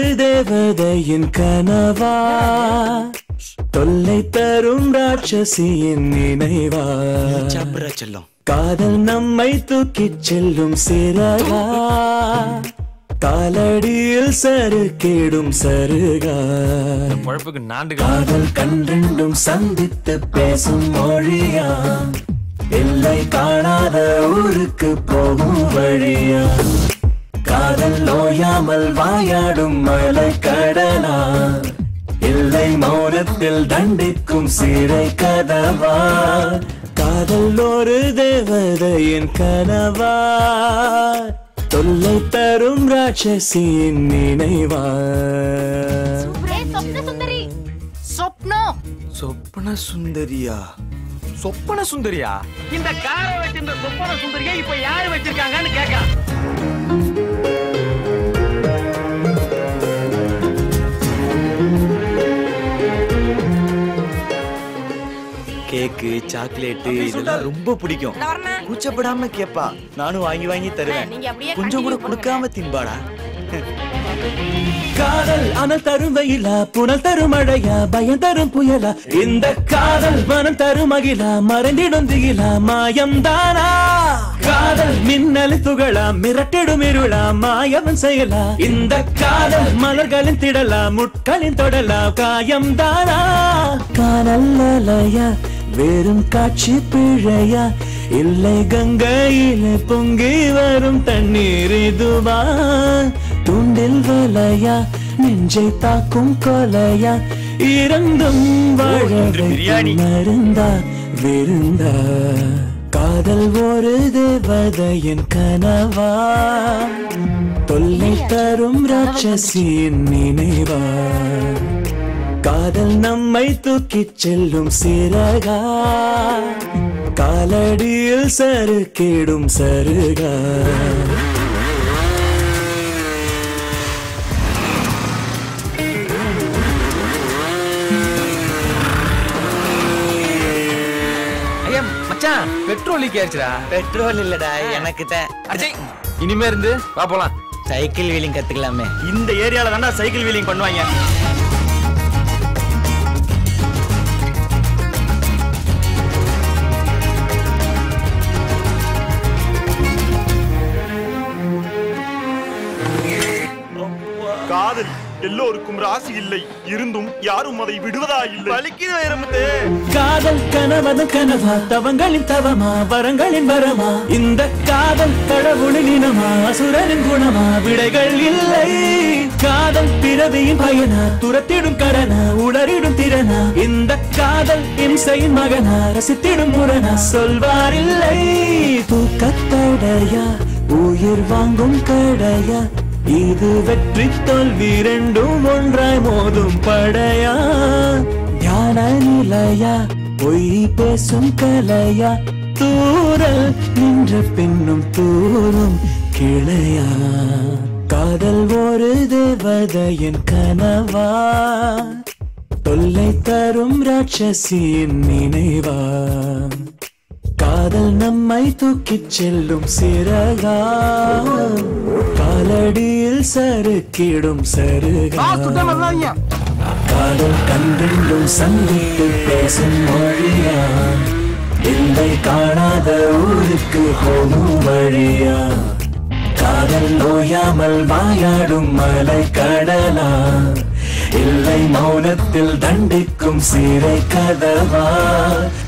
தேவதையின் கனவா தொல்லை தரும் ராட்சசியின் நினைவா சாப்பிட்ற செல்லம் காதல் நம்மை தூக்கிச் செல்லும் சிறகா காலடியில் சருகேடும் சருகா பழப்புக்கு நாண்டு காதல் கண்டெண்டும் சந்தித்து பேசும் மொழியா எல்லை காணாத ஊருக்கு போகும் வழியா காதல் நோயாமல் வாயாடும் மலை கடலா இல்லை மௌனத்தில் தண்டிக்கும் சிறை கதவா காதல் ஒரு தேவதையின் கனவா தொல்லை தரும் ராட்சசியின் நினைவா சொப்ன சுந்தரி சொப்னோ சொப்பன சுந்தரியா சொப்பன சுந்தரியா இந்த காரை வச்சிருந்த சொப்பன சுந்தரியை இப்ப யாரு வச்சிருக்காங்கன்னு கேட்கலாம் கேக்கு சாக்லேட்டு இதெல்லாம் ரொம்ப பிடிக்கும் கூச்சப்படாம கேப்பா நானும் வாங்கி வாங்கி தருவேன் நீங்க அப்படியே கொஞ்சம் கூட continue பண்ணுங்க. கொடுக்காம தின்பாடா காதல் அனல் தரும் வெயிலா புனல் தரும் மழையா பயம் தரும் புயலா இந்த காதல் மனம் தரும் மகிழா மறைந்திடும் திகிலா மாயம் தானா காதல் மின்னல் துகளா மிரட்டிடும் இருளா மாயவன் செயலா இந்த காதல் மலர்களின் திடலா முட்களின் தொடலா காயம் தானா காணல் அலையா வெறும் காட்சி பிழையா இல்லை கங்கையிலே பொங்கி வரும் தண்ணீர் இதுவா துண்டில் வலையா நெஞ்சை தாக்கும் கொலையா இறந்தும் வாழ இன்று பிரியாணி. வைக்கும் மருந்தா விருந்தா காதல் ஒரு தேவதையின் கனவா தொல்லை தரும் ராட்சசியின் நினைவா காதல் நம்மை தூக்கிச் செல்லும் சிறகா காலடியில் சருகேடும் சருகா ஐயா மச்சான் பெட்ரோல் லீக் ஆயிடுச்சுடா பெட்ரோல் இல்லடா எனக்கு தான் அடச்சை இனிமே இருந்து வா போலாம் சைக்கிள் வீலிங் கத்துக்கலாமே இந்த ஏரியால தான்டா சைக்கிள் வீலிங் பண்ணுவாங்க காதல் எல்லோருக்கும் ராசி இல்லை இருந்தும் யாரும் அதை விடுவதா இல்லை வலிக்குது வைரமுத்து காதல் கனவது கனவா தவங்களின் தவமா வரங்களின் வரமா இந்த காதல் கடவுளின் இனமா அசுரனின் குணமா விடைகள் இல்லை காதல் பிறவியின் பயனா துரத்திடும் கடனா உளறிடும் திறனா இந்த காதல் இம்சையின் மகனா ரசித்திடும் முரணா சொல்வார் இல்லை தூக்கத்தடையா உயிர் வாங்கும் கடையா இது வெற்றி தோல்வி ரெண்டும் ஒன்றாய் மோதும் படையா ஞான நிலையா பொய் பேசும் கலையா தூரல் நின்ற பின்னும் தூரும் கிளையா காதல் ஒரு தேவதையின் கனவா தொல்லை தரும் ராட்சசியின் நினைவா காதல் நம்மை தூக்கிச் செல்லும் சிறகா காலடியில் சறுக்கிடும் சருகா காதல் கண்டெண்டும் சந்தித்து பேசும் மொழியா இல்லை காணாத ஊருக்கு போகும் வழியா காதல் நோயாமல் வாயாடும் மலை கடலா இல்லை மௌனத்தில் தண்டிக்கும் சிறை கதவா